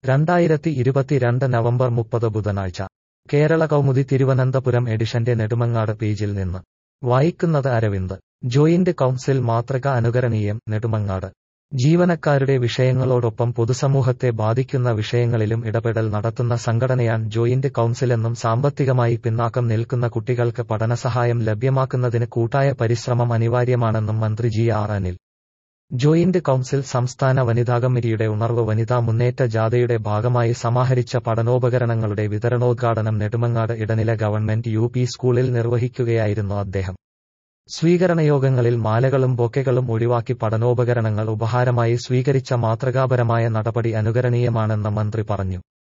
രണ്ടായിരത്തി ഇരുപത്തിരണ്ട് നവംബർ മുപ്പത് ബുധനാഴ്ച കേരള കൗമുദി തിരുവനന്തപുരം എഡിഷന്റെ നെടുമങ്ങാട് പേജിൽ നിന്ന് വായിക്കുന്നത് അരവിന്ദ് ജോയിന്റ് കൗൺസിൽ മാതൃക അനുകരണീയം നെടുമങ്ങാട് ജീവനക്കാരുടെ വിഷയങ്ങളോടൊപ്പം പൊതുസമൂഹത്തെ ബാധിക്കുന്ന വിഷയങ്ങളിലും ഇടപെടൽ നടത്തുന്ന സംഘടനയാൻ ജോയിന്റ് കൗൺസിലെന്നും സാമ്പത്തികമായി പിന്നാക്കം നിൽക്കുന്ന കുട്ടികൾക്ക് പഠനസഹായം ലഭ്യമാക്കുന്നതിന് കൂട്ടായ പരിശ്രമം അനിവാര്യമാണെന്നും മന്ത്രി G R Anil joint council സംസ്ഥാന വനിതാ കമ്മിറ്റിയുടെ ഉണർവ് വനിതാ മുന്നേറ്റ ജാഥയുടെ ഭാഗമായി സമാഹരിച്ച പഠനോപകരണങ്ങളുടെ വിതരണോദ്ഘാടനം Nedumangad Idanila government U P സ്കൂളിൽ നിർവഹിക്കുകയായിരുന്നു അദ്ദേഹം സ്വീകരണയോഗങ്ങളിൽ മാലകളും ബൊക്കെകളും ഒഴിവാക്കി പഠനോപകരണങ്ങൾ ഉപഹാരമായി സ്വീകരിച്ച മാതൃകാപരമായ നടപടി അനുകരണീയമാണെന്ന് മന്ത്രി പറഞ്ഞു